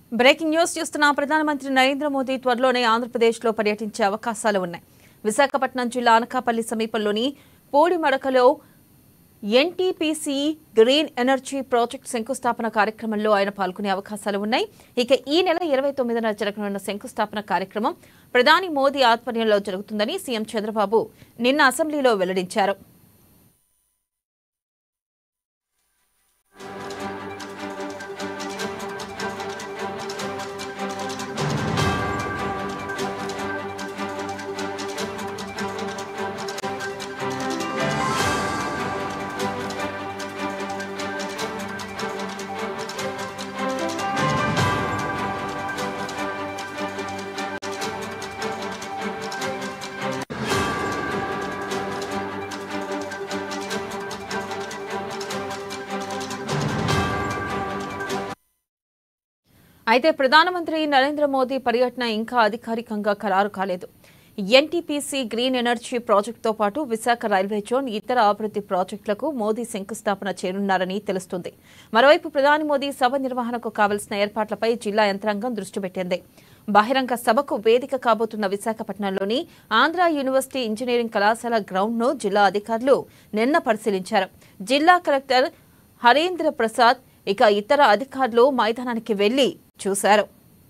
breaking news చూస్తున్న ప్రధానమంత్రి నరేంద్ర మోదీ త్వరలోనే ఆంధ్రప్రదేశ్లో పర్యటించే అవకాశాలు ఉన్నాయి విశాఖపట్నం జిల్లా అనకాపల్లి సమీపంలోని పోడిమడకలో ఎన్టీపీసీ గ్రీన్ ఎనర్జీ ప్రాజెక్ట్ శంకుస్థాపన కార్యక్రమంలో ఆయన పాల్గొనే అవకాశాలు ఉన్నాయి ఇక ఈ నెల ఇరవై తొమ్మిదిన జరగనున్న శంకుస్థాపన కార్యక్రమం ప్రధాని మోదీ ఆధ్వర్యంలో జరుగుతుందని సీఎం చంద్రబాబు నిన్న అసెంబ్లీలో వెల్లడించారు అయితే ప్రధానమంత్రి నరేంద్ర మోదీ పర్యటన ఇంకా అధికారికంగా ఖరారు కాలేదు ఎన్టీపీసీ గ్రీన్ ఎనర్జీ ప్రాజెక్టుతో పాటు విశాఖ రైల్వే జోన్ ఇతర అభివృద్ధి ప్రాజెక్టులకు మోదీ శంకుస్థాపన చేయనున్నారని తెలుస్తుంది మరోవైపు ప్రధాని మోదీ సభ నిర్వహణకు కావలసిన ఏర్పాట్లపై జిల్లా యంత్రాంగం దృష్టి పెట్టింది బహిరంగ సభకు వేదిక కాబోతున్న విశాఖపట్నంలోని ఆంధ్ర యూనివర్సిటీ ఇంజనీరింగ్ కళాశాల గ్రౌండ్ను జిల్లా అధికారులు నిన్న పరిశీలించారు జిల్లా కలెక్టర్ హరీంద్ర ప్రసాద్ ఇక ఇతర అధికారులు మైదానానికి వెళ్లి చూశారు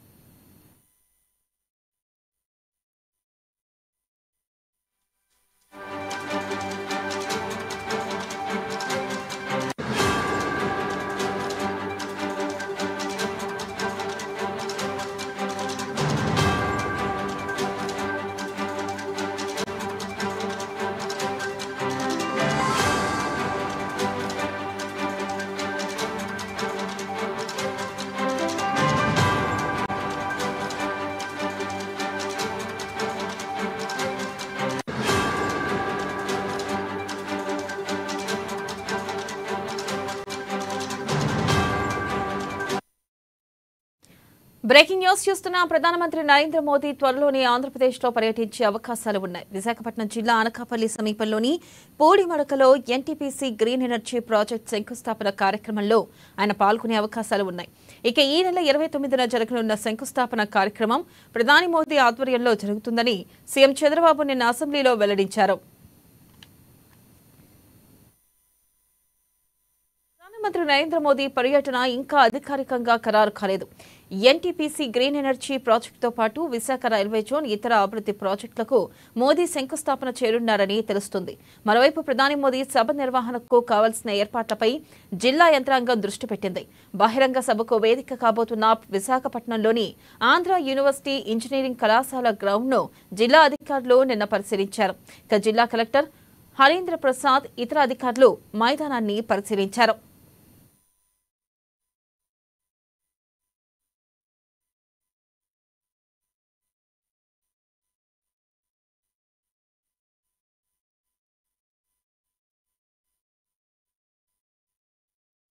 బ్రేకింగ్ న్యూస్ చూస్తున్న ప్రధానమంత్రి నరేంద్ర మోదీ త్వరలోనే ఆంధ్రప్రదేశ్లో పర్యటించే అవకాశాలు ఉన్నాయి విశాఖపట్నం జిల్లా అనకాపల్లి సమీపంలోని పూడిమడకలో ఎన్టీపీసీ గ్రీన్ ఎనర్జీ ప్రాజెక్ట్ శంకుస్థాపన కార్యక్రమంలో ఆయన పాల్గొనే అవకాశాలు ఉన్నాయి ఇక ఈ నెల ఇరవై తొమ్మిదిన జరగనున్న శంకుస్థాపన కార్యక్రమం ప్రధాని మోదీ ఆధ్వర్యంలో జరుగుతుందని సీఎం చంద్రబాబు నిన్న అసెంబ్లీలో వెల్లడించారు ప్రధానమంత్రి నరేంద్ర మోదీ పర్యటన ఇంకా అధికారికంగా ఖరారు కాలేదు ఎన్టీపీసీ గ్రీన్ ఎనర్జీ ప్రాజెక్టుతో పాటు విశాఖ రైల్వే జోన్ ఇతర అభివృద్ధి ప్రాజెక్టులకు మోదీ శంకుస్థాపన చేరున్నారని తెలుస్తుంది మరోవైపు ప్రధాని మోదీ సభ నిర్వహణకు కావాల్సిన ఏర్పాట్లపై జిల్లా యంత్రాంగం దృష్టి పెట్టింది బహిరంగ సభకు వేదిక కాబోతున్న విశాఖపట్నంలోని ఆంధ్ర యూనివర్సిటీ ఇంజనీరింగ్ కళాశాల గ్రౌండ్ను జిల్లా అధికారులు నిన్న పరిశీలించారు ఇక జిల్లా కలెక్టర్ హరీంద్ర ప్రసాద్ ఇతర అధికారులు మైదానాన్ని పరిశీలించారు